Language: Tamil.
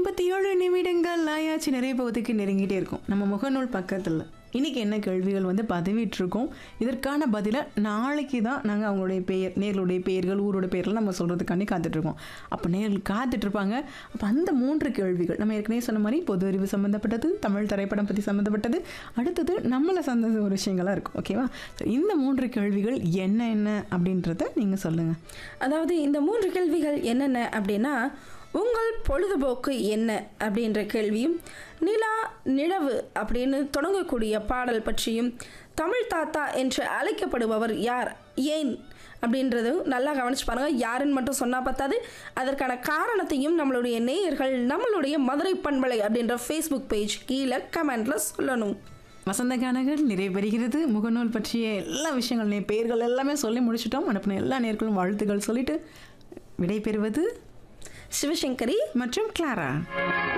ஐம்பத்தி ஏழு நிமிடங்கள் ஆயாச்சு நிறைய பகுதிக்கு நெருங்கிட்டே இருக்கும் நம்ம முகநூல் பக்கத்தில் இன்னைக்கு என்ன கேள்விகள் வந்து பதிவிட்டிருக்கோம் இதற்கான பதிலை நாளைக்கு தான் நாங்கள் அவங்களுடைய பெயர் நேர்களுடைய பெயர்கள் ஊரோட பெயர்கள் நம்ம சொல்கிறதுக்காண்டி காத்துட்ருக்கோம் அப்போ நேர்கள் காத்துட்ருப்பாங்க அப்போ அந்த மூன்று கேள்விகள் நம்ம ஏற்கனவே சொன்ன மாதிரி பொது அறிவு சம்மந்தப்பட்டது தமிழ் திரைப்படம் பற்றி சம்மந்தப்பட்டது அடுத்தது நம்மளை சார்ந்த ஒரு விஷயங்களாக இருக்கும் ஓகேவா So, இந்த மூன்று கேள்விகள் என்ன என்ன அப்படின்றத நீங்கள் சொல்லுங்கள் அதாவது இந்த மூன்று கேள்விகள் என்னென்ன அப்படின்னா உங்கள் பொழுதுபோக்கு என்ன அப்படின்ற கேள்வியும் நிலா நிலவு அப்படின்னு தொடங்கக்கூடிய பாடல் பற்றியும் தமிழ் தாத்தா என்று அழைக்கப்படுபவர் யார் ஏன் அப்படின்றதும் நல்லா கவனிச்சு பாருங்க யாருன்னு மட்டும் சொன்னால் பத்தாது அதற்கான காரணத்தையும் நம்மளுடைய நேயர்கள் நம்மளுடைய மதுரை பண்பலை அப்படின்ற ஃபேஸ்புக் பேஜ் கீழே கமெண்ட்ல சொல்லணும் வசந்த கானங்கள் நிறைய பெறுகிறது முகநூல் பற்றிய எல்லா விஷயங்கள் நே- பெயர்கள் எல்லாமே சொல்லி முடிச்சிட்டோம் அனுப்பின எல்லா நேர்களும் வாழ்த்துக்கள் சொல்லிட்டு விடை பெறுவது சிவசங்கரி மற்றும் கிளாரா